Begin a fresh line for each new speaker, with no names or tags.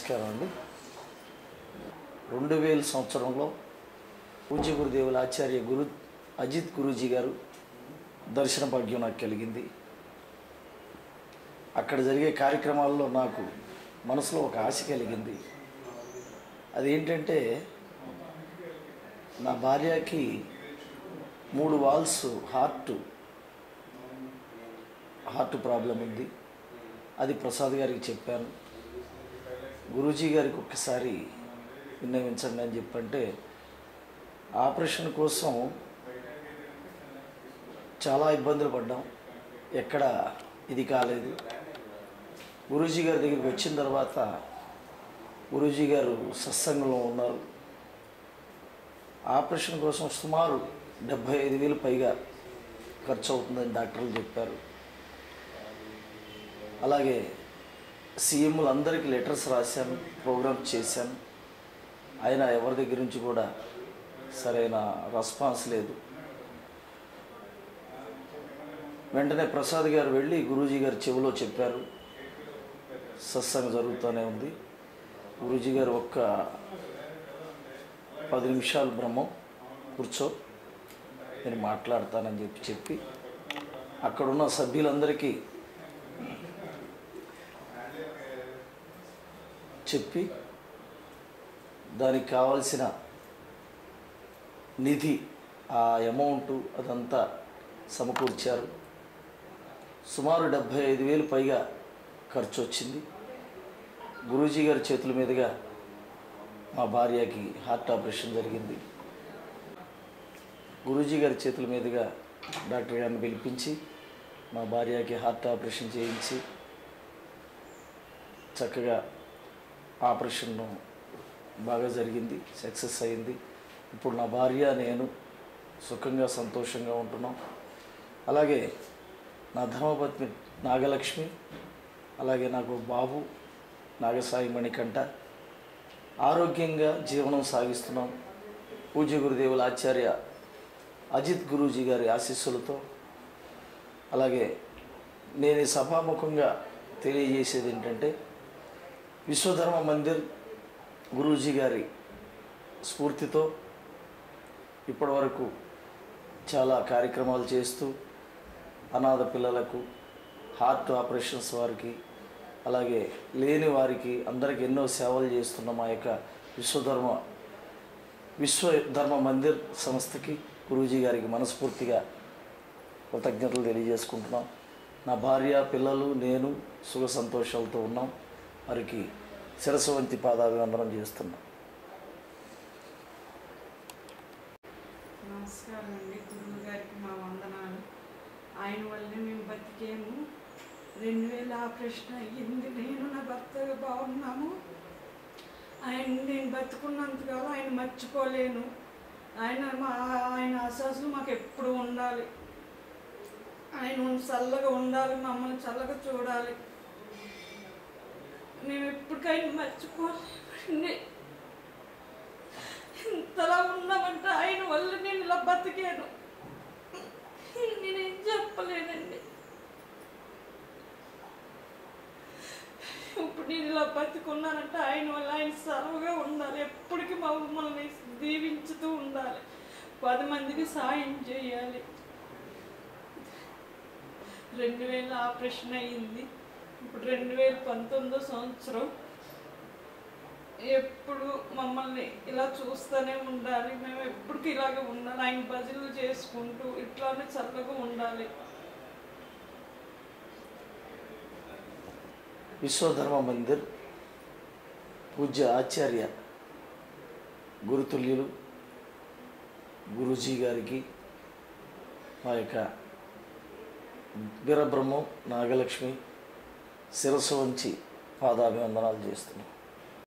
నమస్కారం అండి రెండు వేల సంవత్సరంలో పూజ్య గురుదేవుల ఆచార్య గురు అజిత్ గురూజీ గారు దర్శన భాగ్యం నాకు కలిగింది అక్కడ జరిగే కార్యక్రమాల్లో నాకు మనసులో ఒక ఆశ కలిగింది అదేంటంటే నా భార్యకి మూడు వాల్స్ హార్ట్ హార్ట్ ప్రాబ్లం ఉంది అది ప్రసాద్ గారికి చెప్పాను గురూజీ గారికి ఒక్కసారి విన్నవించండి అని చెప్పంటే ఆపరేషన్ కోసం చాలా ఇబ్బందులు పడ్డాం ఎక్కడ ఇది కాలేదు గురూజీ గారి దగ్గరికి వచ్చిన తర్వాత గురూజీ గారు సత్సంగంలో ఉన్నారు ఆపరేషన్ కోసం సుమారు డెబ్భై ఐదు వేలు పైగా ఖర్చు అవుతుందని డాక్టర్లు చెప్పారు అలాగే సీఎంలు అందరికీ లెటర్స్ రాశాను ప్రోగ్రామ్ చేశాను అయినా ఎవరి దగ్గర నుంచి కూడా సరైన రెస్పాన్స్ లేదు వెంటనే ప్రసాద్ గారు వెళ్ళి గురూజీ గారి చెవిలో చెప్పారు సత్సంగం జరుగుతూనే ఉంది గురూజీ గారు ఒక్క పది నిమిషాలు బ్రహ్మం కూర్చో నేను మాట్లాడతానని చెప్పి చెప్పి అక్కడున్న సభ్యులందరికీ చెప్పి దానికి కావలసిన నిధి ఆ అమౌంట్ అదంతా సమకూర్చారు సుమారు డెబ్భై ఐదు వేలు పైగా ఖర్చు వచ్చింది గురూజీ గారి చేతుల మీదుగా మా భార్యకి హార్ట్ ఆపరేషన్ జరిగింది గురూజీ గారి చేతుల మీదుగా డాక్టర్ గారిని పిలిపించి మా భార్యకి హార్ట్ ఆపరేషన్ చేయించి చక్కగా ఆపరేషన్ బాగా జరిగింది సక్సెస్ అయింది ఇప్పుడు నా భార్య నేను సుఖంగా సంతోషంగా ఉంటున్నాం అలాగే నా ధర్మపత్ని నాగలక్ష్మి అలాగే నాకు బాబు నాగసాయి మణికంఠ ఆరోగ్యంగా జీవనం సాగిస్తున్నాం పూజ్య గురుదేవుల ఆచార్య అజిత్ గురూజీ గారి ఆశీస్సులతో అలాగే నేను ఈ సభాముఖంగా తెలియజేసేది ఏంటంటే విశ్వధర్మ మందిర్ గురూజీ గారి స్ఫూర్తితో ఇప్పటివరకు చాలా కార్యక్రమాలు చేస్తూ అనాథ పిల్లలకు హార్ట్ ఆపరేషన్స్ వారికి అలాగే లేని వారికి అందరికి ఎన్నో సేవలు చేస్తున్న మా యొక్క విశ్వధర్మ విశ్వధర్మ మందిర్ సంస్థకి గురూజీ గారికి మనస్ఫూర్తిగా కృతజ్ఞతలు తెలియజేసుకుంటున్నాం నా భార్య పిల్లలు నేను సుఖ సంతోషాలతో ఉన్నాం వారికి శిరస్సు వంతి పాదాభివందనం చేస్తున్నాం
నమస్కారం అండి గురువు గారికి మా వందనాలు ఆయన వల్లే మేము బతికేము రెండు వేల ఆపరేషన్ అయ్యింది నేను నా భర్తగా బాగున్నాము ఆయన నేను బతుకున్నంతకాలం ఆయన మర్చిపోలేను ఆయన మా ఆయన ఆశాసులు మాకు ఎప్పుడు ఉండాలి ఆయన చల్లగా ఉండాలి మమ్మల్ని చల్లగా చూడాలి మేము ఎప్పటికైనా మర్చిపోలేమండి ఇంతలా ఉన్నామంటే ఆయన వల్ల నేను ఇలా బతికాను నేనేం చెప్పలేనండి ఇప్పుడు నేను ఇలా బతికున్నానంటే ఆయన వల్ల ఆయన సర్వగా ఉండాలి ఎప్పటికీ మమ్మల్ని దీవించుతూ ఉండాలి పది మందికి సాయం చేయాలి రెండు వేల ఆపరేషన్ అయ్యింది ఇప్పుడు రెండు వేల పంతొమ్మిదో సంవత్సరం ఎప్పుడు మమ్మల్ని ఇలా చూస్తూనే ఉండాలి మేము ఎప్పటికీ ఇలాగే ఉండాలి ఆయన భజనలు చేసుకుంటూ ఇట్లానే చల్లగా ఉండాలి
విశ్వధర్మ మందిర్ పూజ్య ఆచార్య గురుతుల్యులు గురూజీ గారికి మా యొక్క వీరబ్రహ్మం నాగలక్ష్మి శిరస్సు వంచి పాదాభివందనాలు చేస్తున్నాం